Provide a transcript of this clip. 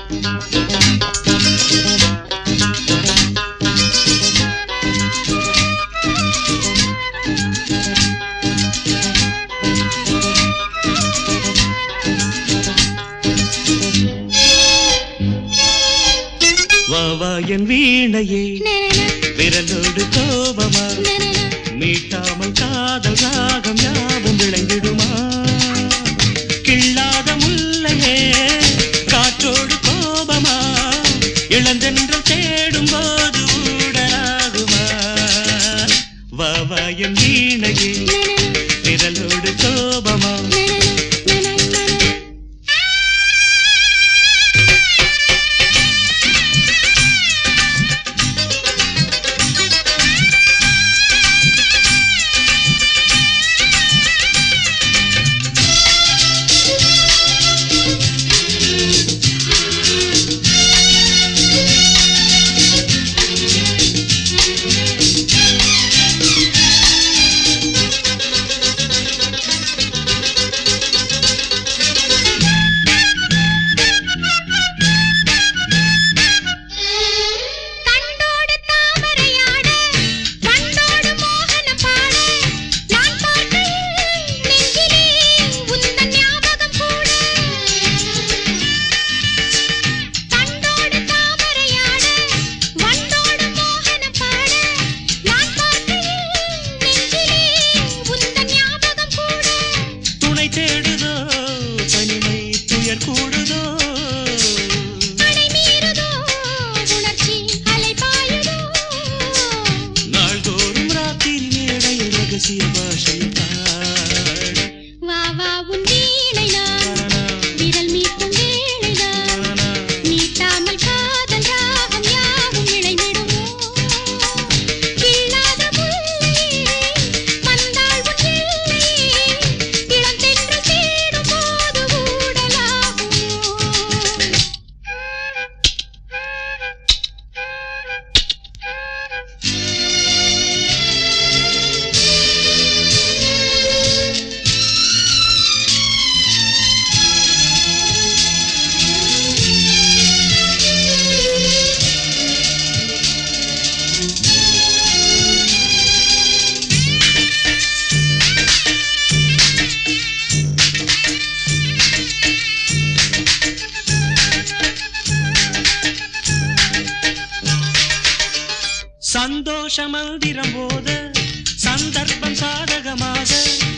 வா வா என் வீணையே விரலோடு கோபமா மீட்டாமல் காதல் ராகம் யாவும் விளைந்திடுமா கிள்ளாத முல்லையே காற்றோடு கோபமா இளந்தென்றல் தேடும் போது ஊடலாகுமா வா வா என் வீணையே விரலோடு கோபமா கண்டோடு தாமரையாட கண்டோடு மோகனம் பாட நான் பார்க்கையில் நெஞ்சிலே உந்தன் ஞாபகம் கூட கண்டோடு தாமரையாட வண்டோடு மோகனம் பாட நான் பார்க்கையில் நெஞ்சிலே உந்தன் ஞாபகம் கூட துணை தேடுதோ தனிமை துயர் கூடுதோ அடை மீறுதோ உணர்ச்சி அலை பாயுதோ நாள்தோறும் ராத்திரி மேடையில் ரகசிய பாஷை பாட வா வா உன் வீணை நான் விரல் மீட்டும் வேளை நான் மீட்டாமல் காதல் ராகம் யாவும் இழைந்திடுமோ கிள்ளாத முல்லையே வந்தாள் உன் எல்லையே இளம் தென்றல் தேடும் போது ஊடலாகுமோ சந்தோஷ மந்திரம் போத சந்தர்ப்பம் சாதகமாக